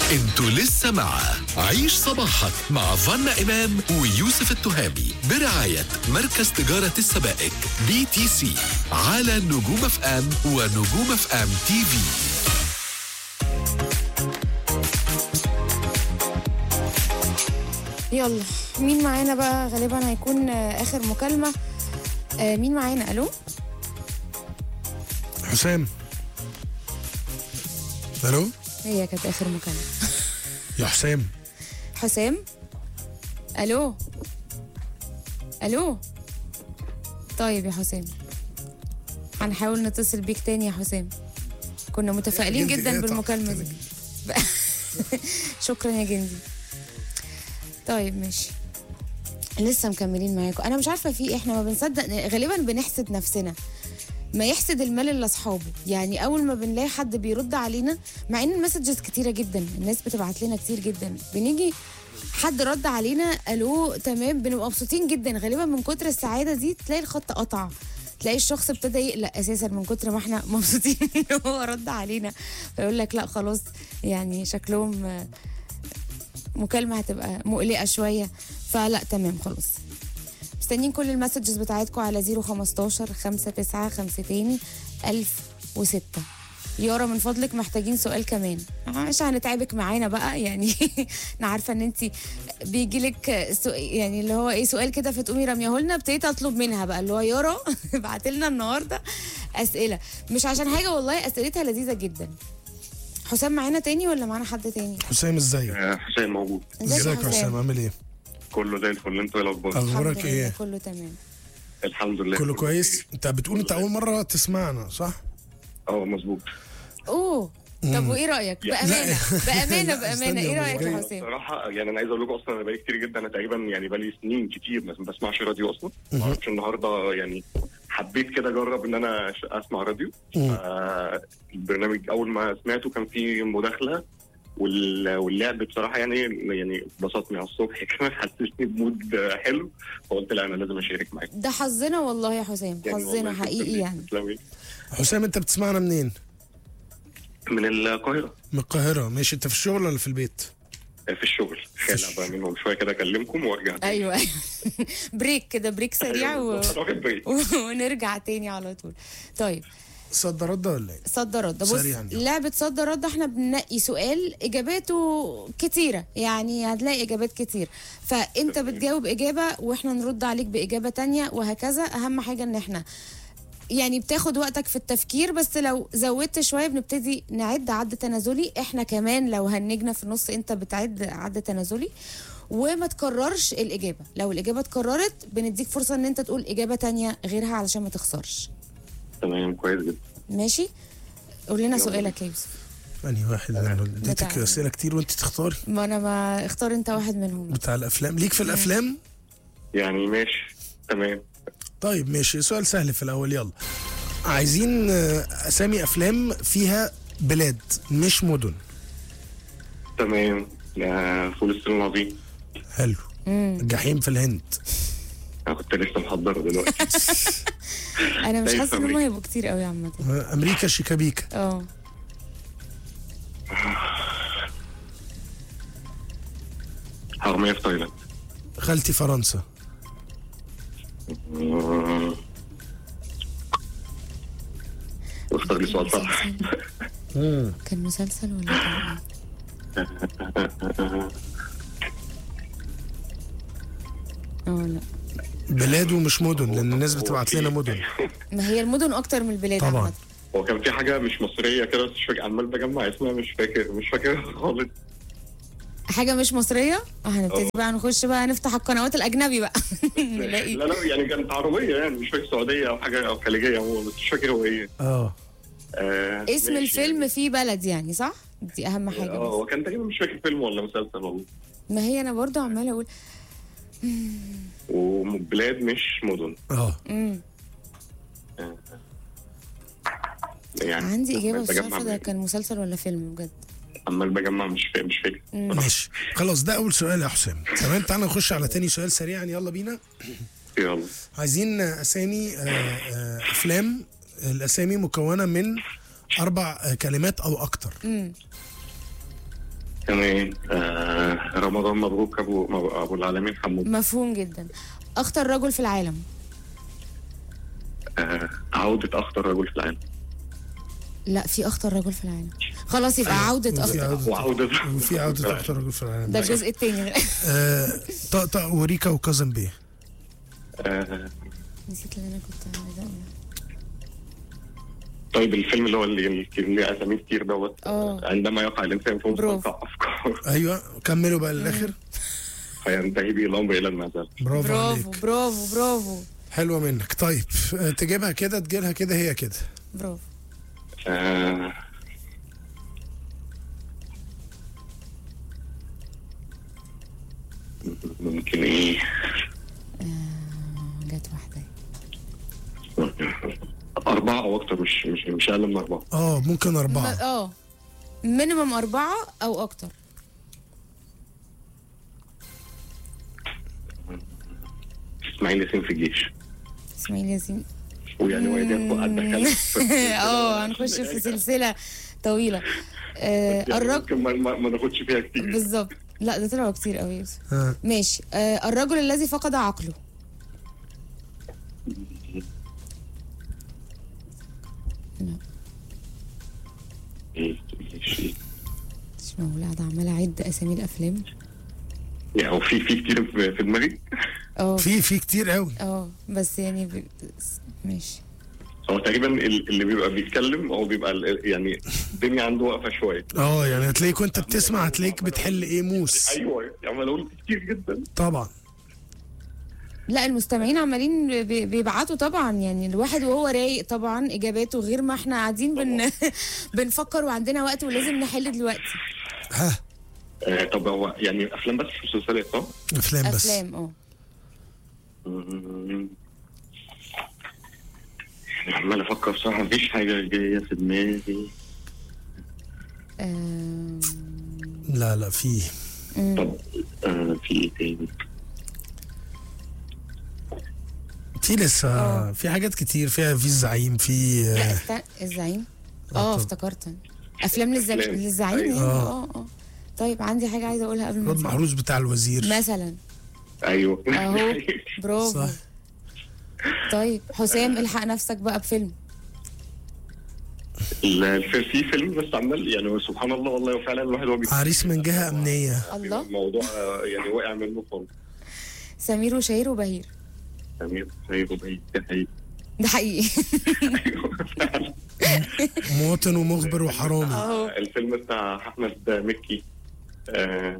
انتوا لسه مع عيش صباحك مع فنا إمام ويوسف التهامي برعاية مركز تجارة السبائك بي تي سي على نجوم اف ام ونجوم اف ام تي في يلا مين معانا بقى غالبا هيكون آه، اخر مكالمه آه، مين معانا الو حسام الو هي كانت اخر مكالمه يا حسام حسام الو الو طيب يا حسام هنحاول نتصل بيك تاني يا حسام كنا متفائلين جندي جدا قاطع. بالمكالمه دي شكرا يا جندي طيب ماشي لسه مكملين معاكم انا مش عارفه في إيه، احنا ما بنصدق غالبا بنحسد نفسنا ما يحسد المال اللي اصحابه يعني اول ما بنلاقي حد بيرد علينا مع ان المسجز كتيره جدا الناس بتبعت لنا كتير جدا بنيجي حد رد علينا الو تمام بنبقى مبسوطين جدا غالبا من كتر السعاده دي تلاقي الخط قطع تلاقي الشخص ابتدى يقلق اساسا من كتر ما احنا مبسوطين ان هو رد علينا فيقول لك لا خلاص يعني شكلهم آه، مكالمه هتبقى مقلقه شويه فلا تمام خلاص مستنيين كل المسجز بتاعتكم على 015 59 52 1006 يارا من فضلك محتاجين سؤال كمان مش هنتعبك معانا بقى يعني انا عارفه ان انت بيجي لك يعني اللي هو ايه سؤال كده فتقومي رميه لنا ابتديت اطلب منها بقى اللي هو يارا ابعت لنا النهارده اسئله مش عشان حاجه والله اسئلتها لذيذه جدا حسام معانا تاني ولا معانا حد تاني حسام ازيك آه، حسين موجود ازيك ازيك يا حسام عامل ايه كله زي الفل انتوا ايه الاخبار اخبارك الحمد لله، ايه كله تمام الحمد لله كله كويس انت بتقول انت اول مره تسمعنا صح اه مظبوط اوه طب وايه رايك بامانه بامانه بامانه استنى ايه يا رايك يا مجدي. حسام صراحه يعني انا عايز اقول لكم اصلا انا بقالي كتير جدا انا تقريبا يعني بقالي سنين كتير ما بسمعش راديو اصلا ما اعرفش النهارده يعني حبيت كده اجرب ان انا أش- اسمع راديو مم. آه، البرنامج اول ما سمعته كان فيه مداخله وال- واللعب بصراحه يعني يعني بسطني على الصبح كمان حسسني بمود آه، حلو فقلت لا انا لازم اشارك معاكم ده حظنا والله يا حسام يعني حظنا والله حقيقي يعني تسلمي. حسام انت بتسمعنا منين من القاهره من القاهره ماشي انت في الشغل ولا في البيت في الشغل خالع بقى منهم شويه كده اكلمكم وارجع تاني. ايوه ايوه بريك كده بريك سريع أيوة و... بالظبط، واخد بريك. ونرجع تاني على طول طيب صد رد ولا ايه صد رد بص سريعاً يلا. لعبة صد رد احنا بننقي سؤال اجاباته كتيرة يعني هتلاقي اجابات كتير فانت بتجاوب اجابة واحنا نرد عليك باجابة تانية وهكذا اهم حاجة ان احنا يعني بتاخد وقتك في التفكير بس لو زودت شوية بنبتدي نعد عد تنازلي احنا كمان لو هنجنا في النص انت بتعد عد تنازلي وما تكررش الإجابة لو الإجابة اتكررت بنديك فرصة ان انت تقول إجابة تانية غيرها علشان ما تخسرش تمام كويس جدا ماشي قول لنا يلا. سؤالك يا يوسف انهي واحد انا اديتك بتاع- اسئله كتير وانت تختاري ما انا ما اختار انت واحد منهم بتاع الافلام ليك في الافلام يعني ماشي تمام طيب ماشي سؤال سهل في الاول يلا عايزين آه، اسامي افلام فيها بلاد مش مدن تمام يا فول الصين العظيم حلو الجحيم في الهند انا كنت لسه محضره دلوقتي انا مش طيب، حاسه ان هم أمريكا. هيبقوا كتير قوي عامه آه، امريكا شيكابيكا اه حرامية في تايلاند خالتي فرنسا مم. اختار لي سؤال صح كان مسلسل ولا كان إيه؟ اه لا بلاد ومش مدن لان الناس بتبعت لنا مدن ما هي المدن اكتر من البلاد طبعاً. عامة. هو كان في حاجة مش مصرية كده بس مش فاكر عمال بجمع اسمها مش فاكر مش فاكر خالص حاجه مش مصريه اه هنبتدي بقى نخش بقى نفتح القنوات الاجنبي بقى نلاقي لا لا يعني كانت عربية يعني مش فاكر سعودية أو حاجة أو خليجية عموما بس مش فاكر هو إيه اه آه، اسم ماشي الفيلم يعني. فيه بلد يعني صح دي اهم حاجه اه بس. هو كان تقريبا مش فاكر فيلم ولا مسلسل والله ما هي انا برضو عماله اقول وبلاد مش مدن اه امم يعني عندي اجابه عمال بس مش بجمع عارفه ده كان مسلسل ولا فيلم بجد عمال بجمع مش فاكر مش فاكر ماشي خلاص ده اول سؤال يا حسام تمام تعالى نخش على تاني سؤال سريعا يلا بينا يلا عايزين اسامي آه، آه، افلام الاسامي مكونه من اربع آه، كلمات او اكتر امم تمام آه رمضان مبروك ابو ابو العالمين حمود مفهوم جدا اخطر رجل في العالم آه عودة اخطر رجل في العالم لا في اخطر رجل في العالم خلاص يبقى عودة وفي اخطر عودة وعودة وفي عودة أكتر رجل في العالم ده الجزء التاني آه، طقطق وريكا وكازن بيه آه نسيت اللي انا كنت عايزه اقوله طيب الفيلم اللي هو اللي اللي ليه اسامي كتير دوت اه. عندما يقع الانسان في برافو. مستنقع افكار ايوه كملوا بقى للاخر فينتهي به الامر الى المعزل برافو برافو عليك برافو برافو حلوه منك طيب آه، تجيبها كده تجيلها كده هي كده برافو آه ممكن ايه جت واحده أربعة أو أكتر مش مش مش أقل من أربعة اه ممكن م- اربعه اه مينيمم أربعة أو أكتر إسماعيل ياسين في الجيش إسماعيل ياسين ويعني ويدي أتدخل اه هنخش في سلسلة طويلة آه يعني الرجل ممكن ما, ما, ما ناخدش فيها كتير بالظبط لا ده طلعوا كتير قوي يوسف آه. ماشي آه الرجل الذي فقد عقله إيه، إيه، مش معقول قاعدة عمالة أعد أسامي الأفلام يعني هو في في كتير في, في دماغي اه في في كتير قوي اه بس يعني ب... ماشي هو تقريبا ال- اللي بيبقى بيتكلم هو بيبقى ال- يعني الدنيا عنده واقفة شوية اه يعني هتلاقيك وانت بتسمع هتلاقيك بتحل ايه موس أيوه يعني أنا قلت كتير جدا طبعا لا المستمعين عمالين بي- بيبعتوا طبعا يعني الواحد وهو رايق طبعا اجاباته غير ما احنا قاعدين بن... بنفكر وعندنا وقت ولازم نحل دلوقتي ها آه طب هو يعني أفلام بس مش مسلسلات صح؟ افلام بس افلام اه مم. عمال افكر بصراحه مفيش حاجه جايه في دماغي آم، لا لا في طب آه في ايه تاني؟ في لسه آه. في حاجات كتير فيها في الزعيم في لا آه، است... الزعيم آه، اه طب. افتكرت افلام للزعيم أفلام. للزعيم يعني آه. اه اه طيب عندي حاجه عايزه اقولها قبل ما رد أنسى. محروس بتاع الوزير مثلا ايوه اهو برافو صح. طيب حسام الحق نفسك بقى بفيلم ال- الف- في فيلم بس عمال يعني سبحان الله والله فعلا الواحد هو بيتكلم عريس من جهه امنيه الله الموضوع آه، يعني وقع منه خالص سمير وشهير وبهير تمام طيب وبعيد ده حقيقي ده حقيقي أيوة، فعلا. مواطن ومخبر وحرامي اهو الفيلم بتاع احمد مكي آه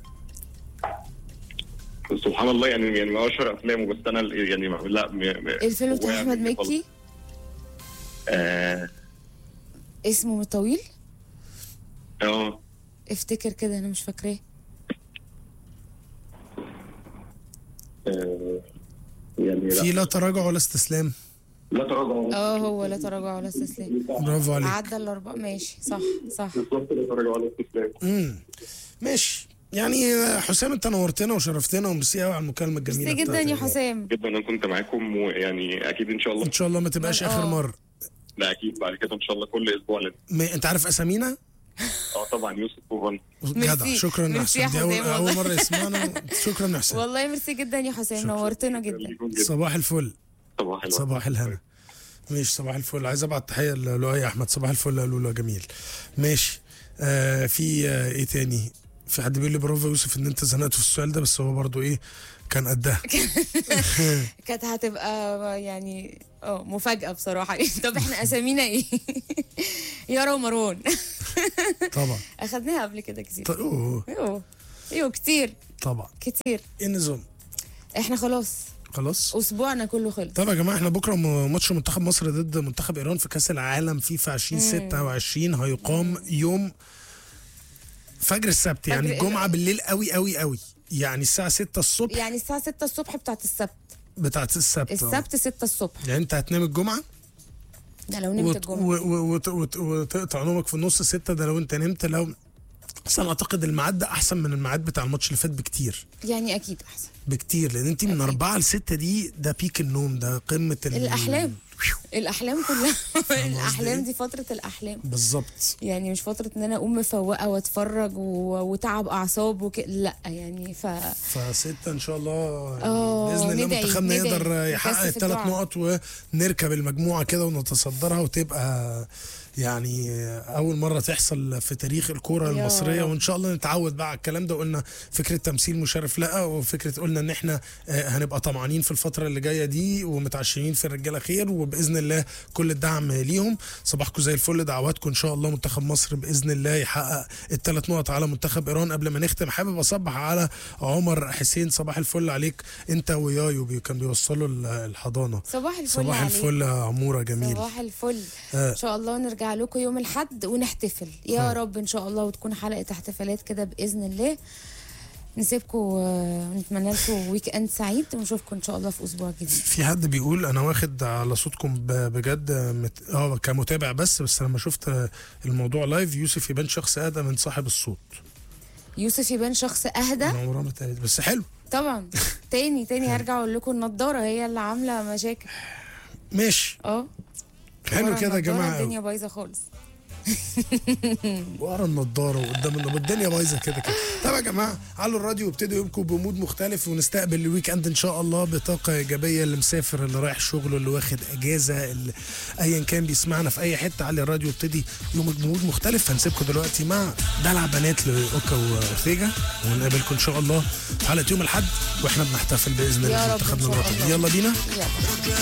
سبحان الله يعني يعني من اشهر افلامه بس انا ال- يعني ما- لا م- م- الفيلم بتاع وقع احمد مني خالص. مكي اه اسمه طويل اه افتكر كده انا مش فاكراه آه، يعني في لا لا تراجع ولا استسلام لا تراجع اه هو لا تراجع ولا استسلام برافو عليك عدى الاربعه ماشي صح صح بالظبط لا تراجع ولا استسلام امم ماشي يعني آه، حسام انت نورتنا وشرفتنا وميرسي قوي على المكالمه الجميله ميرسي جدا بتاعتك. يا حسام جدا انا كنت معاكم ويعني اكيد ان شاء الله ان شاء الله ما تبقاش آه. اخر مره لا اكيد بعد كده ان شاء الله كل اسبوع لازم ما انت عارف اسامينا اه طبعا يوسف وفن جدع ميرسي. شكرا يا ميرسي يا حسام دي اول, حسام أول والله. مره يسمعنا شكرا يا حسام والله ميرسي جدا يا حسام نورتنا جدا ليكم جدا صباح الفل صباح الورد. صباح الهنا ماشي صباح الفل عايز ابعت تحيه لؤي احمد صباح الفل قالوا له جميل ماشي آه في آه ايه تاني في حد بيقول لي برافو يا يوسف ان انت زنقت في السؤال ده بس هو برضو ايه كان قدها كانت هتبقى يعني اه مفاجأة بصراحة طب احنا اسامينا ايه؟ يارا ومروان طبعا اخدناها قبل كده كتير ط- أوه، ايوه ايوه كتير طبعا كتير ايه النظام احنا خلاص خلاص اسبوعنا كله خلص طب يا جماعه احنا بكره م- ماتش منتخب مصر ضد منتخب ايران في كاس العالم فيفا 2026 هيقام يوم فجر السبت يعني فجر- الجمعه بالليل قوي قوي قوي يعني الساعه 6 الصبح يعني الساعة 6 الصبح بتاعت السبت بتاعت السبت آه. السبت 6 الصبح يعني انت هتنام الجمعه ده لو نمت وت- الجمعة و- و- وت- وت- وتقطع نومك في نص ستة ده لو انت نمت لو بس انا اعتقد الميعاد ده احسن من الميعاد بتاع الماتش اللي فات بكتير يعني اكيد احسن بكتير لان انت من أكيد. أربعة لستة دي ده بيك النوم ده قمة ال- الأحلام. الاحلام كلها قصدي الاحلام إيه؟ دي فتره الاحلام بالظبط يعني مش فتره ان انا اقوم مفوقه واتفرج و... وتعب اعصاب وك... لا يعني ف فستة ان شاء الله آه، باذن الله ندعي- منتخبنا ندعي يقدر يحقق نكثف الثلاث الدعاء. نقط ونركب المجموعه كده ونتصدرها وتبقى يعني اول مره تحصل في تاريخ الكوره يا المصريه رب. وان شاء الله نتعود بقى على الكلام ده قلنا فكره تمثيل مشرف لا وفكره قلنا ان احنا آه، هنبقى طمعانين في الفتره اللي جايه دي ومتعشمين في الرجاله خير وباذن الله كل الدعم ليهم صباحكم زي الفل دعواتكم ان شاء الله منتخب مصر باذن الله يحقق الثلاث نقط على منتخب ايران قبل ما نختم حابب اصبح على عمر حسين صباح الفل عليك انت ويايو بي كان بيوصلوا ال- الحضانه صباح الفل صباح عليك. الفل يا عموره جميل صباح الفل آه. ان شاء الله نرجع لكم يوم الاحد ونحتفل يا رب ان شاء الله وتكون حلقه احتفالات كده باذن الله نسيبكم ونتمنى لكم ويك اند سعيد ونشوفكم ان شاء الله في اسبوع جديد في حد بيقول انا واخد على صوتكم ب- بجد مت... اه كمتابع بس بس لما شفت الموضوع لايف يوسف يبان شخص اهدى من صاحب الصوت يوسف يبان شخص اهدى انا عمرها ما اتقالت، بس حلو طبعا تاني تاني هرجع اقول لكم النضاره هي اللي عامله مشاكل ماشي اه حلو ورا كده يا النضارة جماعه الدنيا بايظه خالص ورا النضاره وقدام النضاره والدنيا بايظه كده كده طب يا جماعه علوا الراديو وابتدوا يومكم بمود مختلف ونستقبل الويك اند ان شاء الله بطاقه ايجابيه اللي مسافر اللي رايح شغله اللي واخد اجازه اللي ايا كان بيسمعنا في اي حته علي الراديو ابتدي يومك بمود مختلف هنسيبكم دلوقتي مع دلع بنات لاوكا واورتيجا ونقابلكم ان شاء الله في حلقه يوم الاحد واحنا بنحتفل باذن الله يا رب إن بمنتخبنا شاء الوطني الله. يلا بينا يلا